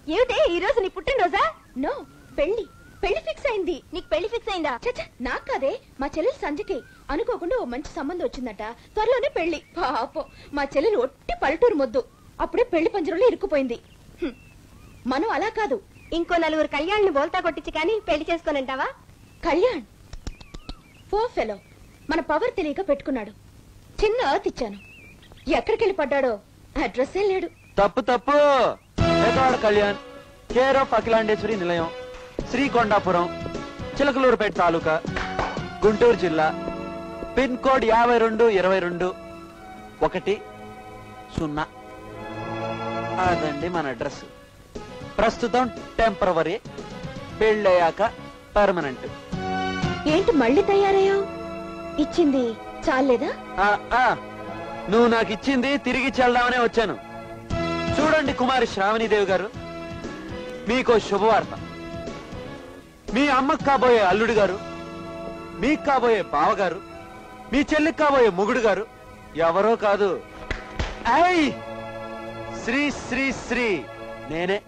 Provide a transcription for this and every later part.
ఏమిటే ఈ రోజు నీ పుట్టినరోజా నో పెళ్లి పెళ్లి ఫిక్స్ అయింది నీకు పెళ్లి ఫిక్స్ అయిందా చచ్చ నాకు కాదే మా చెల్లెలు సంజకి అనుకోకుండా ఓ మంచి సంబంధం వచ్చిందట త్వరలోనే పెళ్లి పాపం మా చెల్లెలు ఒట్టి పల్లెటూరు మొద్దు అప్పుడే పెళ్లి పంజరంలో ఇరుక్కుపోయింది హ్మ్. మనం అలా కాదు ఇంకో నలుగురు కళ్యాణ్ని బోల్తా కొట్టించి కానీ పెళ్లి చేసుకోనంటావా కళ్యాణ్ ఫో ఫెలో మన పవర్ తెలియక పెట్టుకున్నాడు చిన్న అర్త్ ఇచ్చాను ఎక్కడికి వెళ్ళి పడ్డాడో అడ్రస్ ఏ లేడు తప్పు తప్పు పేదవాడ కళ్యాణ్ కేర్ ఆఫ్ అఖిలాండేశ్వరి నిలయం శ్రీకొండాపురం చిలకలూరుపేట తాలూకా గుంటూరు జిల్లా పిన్ కోడ్ యాభై రెండు ఇరవై రెండు ఒకటి సున్నా అదండి మన అడ్రస్ ప్రస్తుతం టెంపరవరీ పెళ్ళయ్యాక పర్మనెంట్ ఏంటి మళ్ళీ తయారయ్యావు ఇచ్చింది చాలేదా ఆ, ఆ, నువ్వు నాకు ఇచ్చింది తిరిగి చెల్దామనే వచ్చాను చూడండి కుమారి శ్రావణీదేవి గారు మీకో శుభవార్త మీ అమ్మకు కాబోయే అల్లుడు గారు మీకు కాబోయే బావగారు మీ చెల్లికి కాబోయే మొగుడు గారు ఎవరో కాదు ఐ శ్రీ శ్రీ శ్రీ నేనే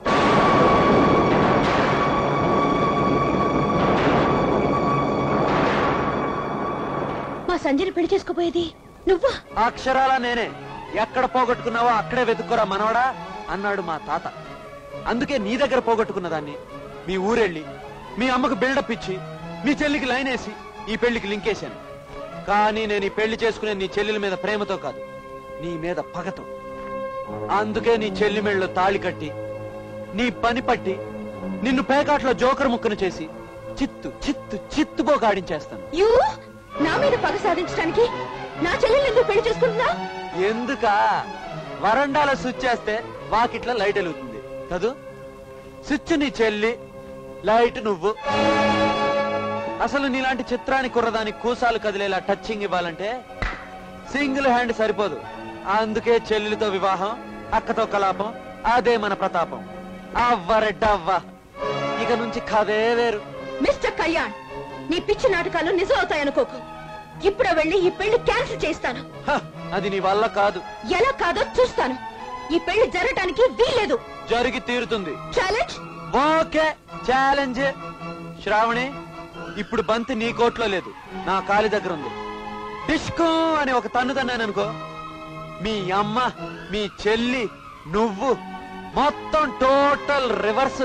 మా సంజయ్ పెళ్లి చేసుకోపోయేది నువ్వా అక్షరాల నేనే ఎక్కడ పోగొట్టుకున్నావో అక్కడే వెతుక్కోరా మనవడా అన్నాడు మా తాత అందుకే నీ దగ్గర పోగొట్టుకున్న దాన్ని మీ ఊరెళ్ళి మీ అమ్మకు బిల్డప్ ఇచ్చి మీ చెల్లికి లైన్ వేసి ఈ పెళ్లికి లింకేశాను కానీ నేను ఈ పెళ్లి చేసుకునే నీ చెల్లెల మీద ప్రేమతో కాదు నీ మీద పగతో అందుకే నీ చెల్లి మెళ్ళలో తాళి కట్టి నీ పని పట్టి నిన్ను పేకాట్లో జోకర్ ముక్కను చేసి చిత్తు చిత్తు చిత్తుపోగాడించేస్తాను యూ నా మీద పగ సాధించడానికి నా చెల్లెలు ఎందుకు పెళ్లి చేసుకుంటున్నా ఎందుక వరండాలో స్విచ్ చేస్తే వాకిట్ల లైట్ వెలుగుతుంది కదూ స్విచ్ నీ చెల్లి లైట్ నువ్వు అసలు నీలాంటి చిత్రాన్ని కుర్రదాని కూసాలు కదిలేలా టచింగ్ ఇవ్వాలంటే సింగిల్ హ్యాండ్ సరిపోదు అందుకే చెల్లెలితో వివాహం అక్కతో కలాపం అదే మన ప్రతాపం అవ్వరెడ్డవ్వ ఇక నుంచి కథే వేరు మిస్టర్ కళ్యాణ్ నీ పిచ్చి నాటకాలు నిజం అవుతాయనుకోకు ఇప్పుడే వెళ్ళి ఈ పెళ్లి క్యాన్సిల్ చేస్తాను హ, అది నీ వల్ల కాదు ఎలా కాదో చూస్తాను ఈ పెళ్లి జరగటానికి వీల్లేదు జరిగి తీరుతుంది ఛాలెంజ్ ఓకే ఛాలెంజ్ శ్రావణి ఇప్పుడు బంతి నీ కోట్లో లేదు నా కాలి దగ్గర ఉంది డిస్కో అని ఒక తన్ను తన్నాను అనుకో మీ అమ్మ మీ చెల్లి నువ్వు మొత్తం టోటల్ రివర్స్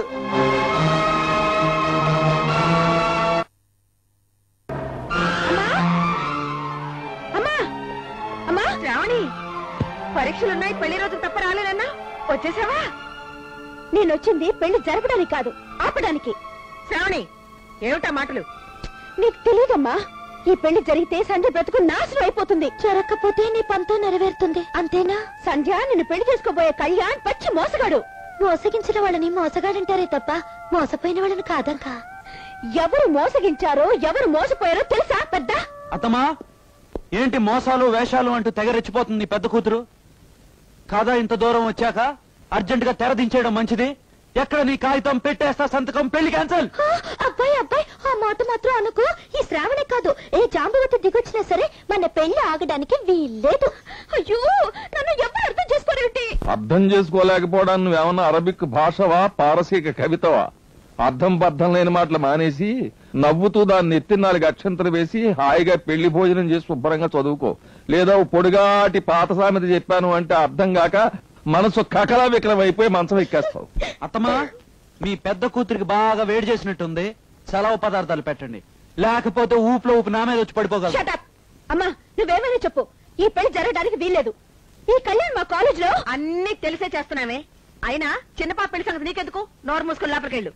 అమ్మా అమ్మా శ్రావణి పరీక్షలున్నాయి పెళ్లి రోజు తప్ప రాలేనన్నా వచ్చేసావా నేను వచ్చింది పెళ్లి జరపడానికి కాదు ఆపడానికి శ్రావణి ఏమిటా మాటలు నీకు తెలియదమ్మా ఈ పెళ్లి జరిగితే సంధ్య బ్రతుకు నాశనం అయిపోతుంది జరగకపోతే నీ పంతో నెరవేరుతుంది అంతేనా సంధ్య నిన్ను పెళ్లి చేసుకోబోయే కళ్యాణ్ పచ్చి మోసగాడు మోసగించిన వాళ్ళని మోసగాడంటారే తప్ప మోసపోయిన వాళ్ళని కాదంకా ఎవరు మోసగించారో ఎవరు మోసపోయారో తెలుసా పెద్ద అతమా ఏంటి మోసాలు వేషాలు అంటూ తెగ రెచ్చిపోతుంది నీ పెద్ద కూతురు కాదా ఇంత దూరం వచ్చాక అర్జెంట్ గా తెరదించేయడం మంచిది ఎక్కడ నీ కాగితం పెట్టేస్తా సంతకం పెళ్లి క్యాన్సల్ ఆ, అబ్బాయి అబ్బాయి ఆ మాట మాత్రం అనుకో ఈ శ్రావణే కాదు ఏ జాంబవతి దిగొచ్చినా సరే మన పెళ్లి ఆగడానికి వీల్లేదు అయ్యో నన్ను ఎవరు అర్థం చేసుకోరేమిటి అర్థం చేసుకోలేకపోవడానికి నువ్వేమన్నా అరబిక్ భాషవా పారసీక కవితవా అర్థం బద్ధం లేని మాటలు మానేసి నవ్వుతూ దాన్ని ఎత్తి నాలుగు అక్షంతలు వేసి హాయిగా పెళ్లి భోజనం చేసి శుభ్రంగా చదువుకో లేదా ఓ పొడిగాటి పాత సామెత చెప్పాను అంటే అర్థం కాక మనసు కకలా వికలం అయిపోయి మంచం ఎక్కేస్తావు అత్తమా మీ పెద్ద కూతురికి బాగా వేడి చేసినట్టుంది సెలవు పదార్థాలు పెట్టండి లేకపోతే ఊపులో ఊపి నా మీద వచ్చి పడిపోగలరు Shut up. అమ్మా నువ్వేమైనా చెప్పు ఈ పెళ్లి జరగడానికి వీల్లేదు ఈ కళ్యాణ్ మా కాలేజ్ లో అన్ని తెలిసే చేస్తున్నామే అయినా చిన్న పాప పెళ్లి సంగతి నీకెందుకు నోరు మూసుకొని లోపలికెళ్ళు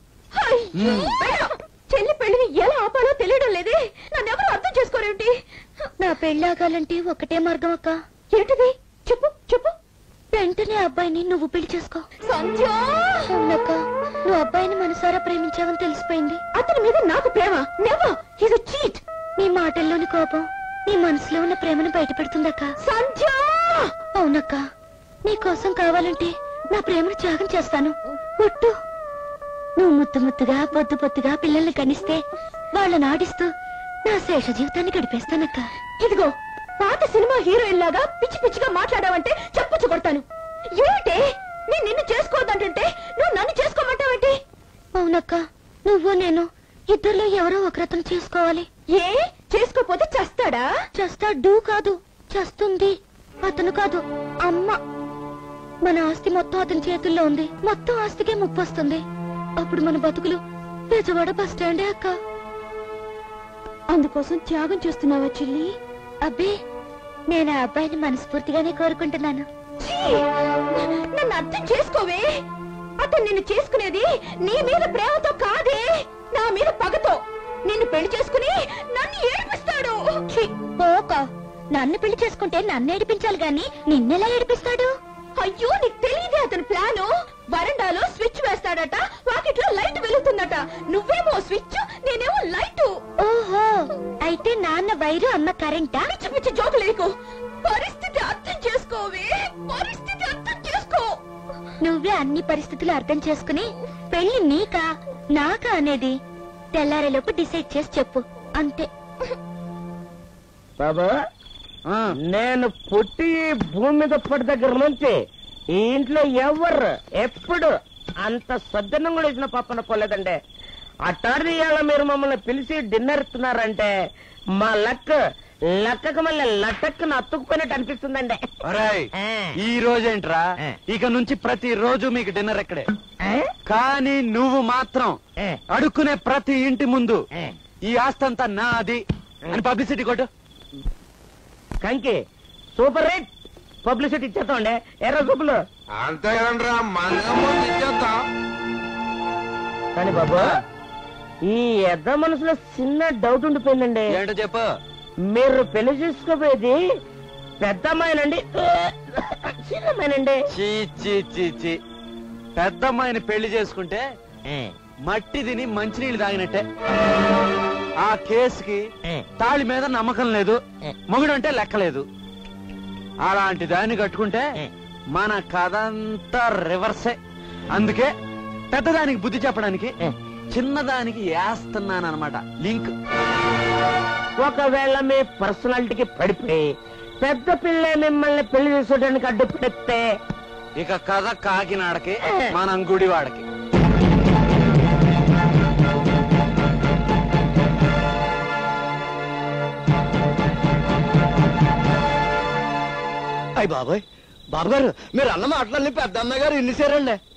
చెల్లి పెళ్లిని ఎలా ఆపాలో తెలియడం లేదే నన్ను ఎవరు అర్థం చేసుకోరేమిటి నా పెళ్లి ఆగాలంటే ఒకటే మార్గం అక్క ఏంటిది చెప్పు చెప్పు వెంటనే అబ్బాయిని నువ్వు పెళ్లి చేసుకో సంధ్య అవునక్క నువ్వు అబ్బాయిని మనసారా ప్రేమించావని తెలిసిపోయింది అతని మీద నాకు ప్రేమ నెవర్ హీస్ చీట్ నీ మాటల్లోని కోపం నీ మనసులో ఉన్న ప్రేమను బయటపెడుతుందక్క సంధ్య అవునక్క నీ కోసం కావాలంటే నా ప్రేమను త్యాగం చేస్తాను ఒట్టు నువ్వు ముద్దు ముద్దుగా బొద్దు బొద్దుగా పిల్లల్ని కనిస్తే వాళ్ళని ఆడిస్తూ నా శేష జీవితాన్ని గడిపేస్తానక్క ఇదిగో పాత సినిమా హీరోయిన్ లాగా పిచ్చి పిచ్చిగా మాట్లాడావంటే చెప్పచ్చు కొడతాను ఏమిటే నేను నిన్ను చేసుకోవద్దంటుంటే నువ్వు నన్ను చేసుకోమంటే అవునక్క నువ్వు నేను ఇద్దరిలో ఎవరో ఒకరతను చేసుకోవాలి ఏ చేసుకోపోతే చస్తాడా చస్తాడు కాదు చస్తుంది అతను కాదు అమ్మ మన ఆస్తి మొత్తం అతని చేతుల్లో ఉంది మొత్తం ఆస్తికే ముప్పు వస్తుంది అప్పుడు మన బతుకులు బెజవాడ బస్ స్టాండే అక్క అందుకోసం త్యాగం చేస్తున్నావా చెల్లి అబ్బే నేను ఆ అబ్బాయిని మనస్ఫూర్తిగానే కోరుకుంటున్నాను నన్ను అర్థం చేసుకోవే అతను నిన్ను చేసుకునేది నీ మీద ప్రేమతో కాదే నా మీద పగతో నిన్ను పెళ్లి చేసుకుని నన్ను ఏడిపిస్తాడు పోక నన్ను పెళ్లి చేసుకుంటే నన్ను ఏడిపించాలి గాని నిన్నెలా ఏడిపిస్తాడు అయ్యో నీకు తెలియదే అతని ప్లాను వరండాలో స్విచ్ వేస్తాడట వాకిట్లో లైట్ వెలుగుతుందట నువ్వేమో స్విచ్ నేనేమో లైట్ ఓహో అయితే నాన్న వైరు అమ్మ కరెంటా పిచ్చి పిచ్చి జోకు లేకు పరిస్థితి అర్థం చేసుకోవే పరిస్థితి అర్థం చేసుకో నువ్వే అన్ని పరిస్థితులు అర్థం చేసుకుని పెళ్లి నీకా నాకా అనేది తెల్లారేలోపు డిసైడ్ చేసి చెప్పు అంతే బాబా ఆ, నేను పుట్టి ఈ భూమి మీద పడి దగ్గర నుంచి ఈ ఇంట్లో ఎవరు ఎప్పుడు అంత సద్దనం కూడా ఇచ్చిన పప్పన పోలేదండి అట్టాడి ఇవాళ మీరు మమ్మల్ని పిలిచి డిన్నర్ ఇస్తున్నారంటే మా లక్ లక్కకు మళ్ళీ లటక్కున అతుక్కుపోయినట్టు అనిపిస్తుందండి ఒరేయ్, ఆ. ఈ రోజేంట్రా ఆ. ఇక నుంచి ప్రతి రోజు మీకు డిన్నర్ ఎక్కడే ఆ? కానీ నువ్వు మాత్రం ఆ. అడుక్కునే ప్రతి ఇంటి ముందు ఆ. ఈ ఆస్తంతా నాది అని పబ్లిసిటీ కొట్టు కంకి సూపర్ రేట్ పబ్లిసిటీ ఇచ్చేస్తామండి ఎర్ర సూపులు అంతేనండ్రా మంగమ్మ ఇచ్చేద్దాం కానీ బాబు ఈ ఎద్ద మనసులో చిన్న డౌట్ ఉండిపోయిందండి ఏంటో చెప్పు మీరు పెళ్లి చేసుకోపోయేది పెద్ద అమ్మాయినండి చిన్న అమ్మాయినండి చీ చీ చీ చీ పెద్దమ్మాయిని పెళ్లి చేసుకుంటే మట్టి తిని మంచినీళ్ళు తాగినట్టే ఆ కేసుకి తాళి మీద నమ్మకం లేదు మొగుడంటే లెక్కలేదు అలాంటి దాన్ని కట్టుకుంటే మన కథ అంతా రివర్సే అందుకే పెద్దదానికి బుద్ధి చెప్పడానికి చిన్నదానికి వేస్తున్నానమాట లింక్ ఒకవేళ మీ పర్సనాలిటీకి పడిపోయి పెద్ద పిల్ల మిమ్మల్ని పెళ్లి చేసుకోవడానికి అడ్డుపడితే ఇక కథ కాకినాడకి మనం గుడివాడకి అయ్య బాబాయ్ బాబు గారు మీరు అన్న మాటలన్నీ పెద్ద అమ్మాయి గారు ఇన్నిసారండి